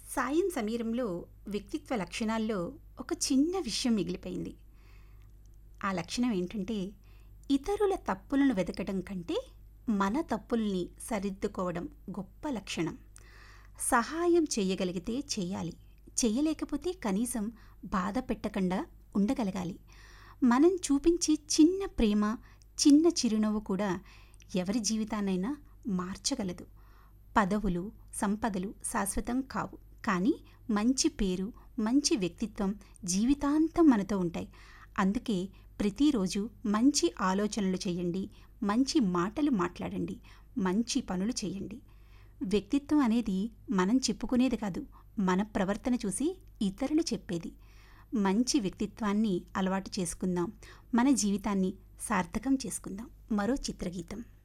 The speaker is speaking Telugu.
సాయం సమీరంలో వ్యక్తిత్వ లక్షణాల్లో ఒక చిన్న విషయం మిగిలిపోయింది ఆ లక్షణం ఏంటంటే ఇతరుల తప్పులను వెతకడం కంటే మన తప్పుల్ని సరిదిద్దుకోవడం గొప్ప లక్షణం సహాయం చేయగలిగితే చేయాలి చేయలేకపోతే కనీసం బాధ పెట్టకుండా ఉండగలగాలి మనం చూపించే చిన్న ప్రేమ చిన్న చిరునవ్వు కూడా ఎవరి జీవితాన్నైనా మార్చగలదు పదవులు సంపదలు శాశ్వతం కావు కానీ మంచి పేరు మంచి వ్యక్తిత్వం జీవితాంతం మనతో ఉంటాయి అందుకే ప్రతిరోజు మంచి ఆలోచనలు చేయండి మంచి మాటలు మాట్లాడండి మంచి పనులు చేయండి వ్యక్తిత్వం అనేది మనం చెప్పుకునేది కాదు మన ప్రవర్తన చూసి ఇతరులు చెప్పేది మంచి వ్యక్తిత్వాన్ని అలవాటు చేసుకుందాం మన జీవితాన్ని సార్థకం చేసుకుందాం మరో చిత్రగీతం